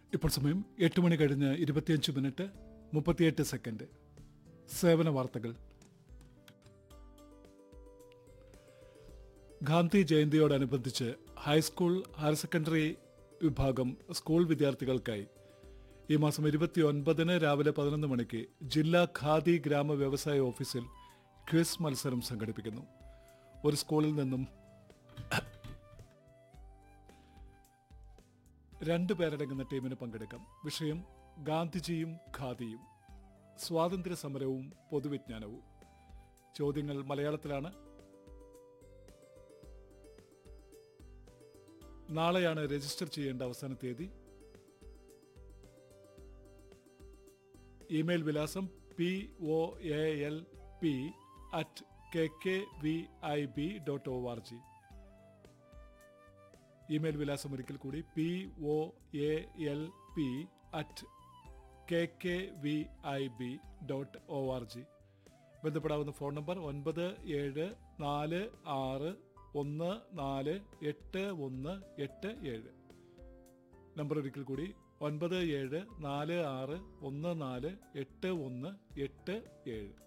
ഇപ്പോൾ സമയം എട്ട് മണി കഴിഞ്ഞ് ഇരുപത്തിയഞ്ച് മിനിറ്റ് മുപ്പത്തിയെട്ട് സെക്കൻഡ് സേവന വാർത്തകൾ ഗാന്ധി ജയന്തിയോടനുബന്ധിച്ച് ഹൈസ്കൂൾ ഹയർ സെക്കൻഡറി വിഭാഗം സ്കൂൾ വിദ്യാർത്ഥികൾക്കായി ഈ മാസം ഇരുപത്തി ഒൻപതിന് രാവിലെ പതിനൊന്ന് മണിക്ക് ജില്ലാ ഖാദി ഗ്രാമ വ്യവസായ ഓഫീസിൽ ക്വിസ് മത്സരം സംഘടിപ്പിക്കുന്നു ഒരു സ്കൂളിൽ നിന്നും രണ്ടു പേരടങ്ങുന്ന ടീമിന് പങ്കെടുക്കാം വിഷയം ഗാന്ധിജിയും ഖാദിയും സ്വാതന്ത്ര്യ സമരവും പൊതുവിജ്ഞാനവും ചോദ്യങ്ങൾ മലയാളത്തിലാണ് നാളെയാണ് രജിസ്റ്റർ ചെയ്യേണ്ട അവസാന തീയതി ഇമെയിൽ വിലാസം P O A L P at K K V I B dot O R G email വിലാസം ഒരിക്കൽ കൂടി P O A L P at K K V I B dot O R G ബന്ധപ്പെടാവുന്ന phone number ഒൻപത് ഏഴ് നാല് ആറ് ഒന്ന് നാല് എട്ട് ഒന്ന് എട്ട് ഏഴ് നമ്പർ ഒരിക്കൽ കൂടി ഒൻപത് ഏഴ് നാല് ആറ് ഒന്ന് നാല് എട്ട് ഒന്ന് എട്ട് ഏഴ്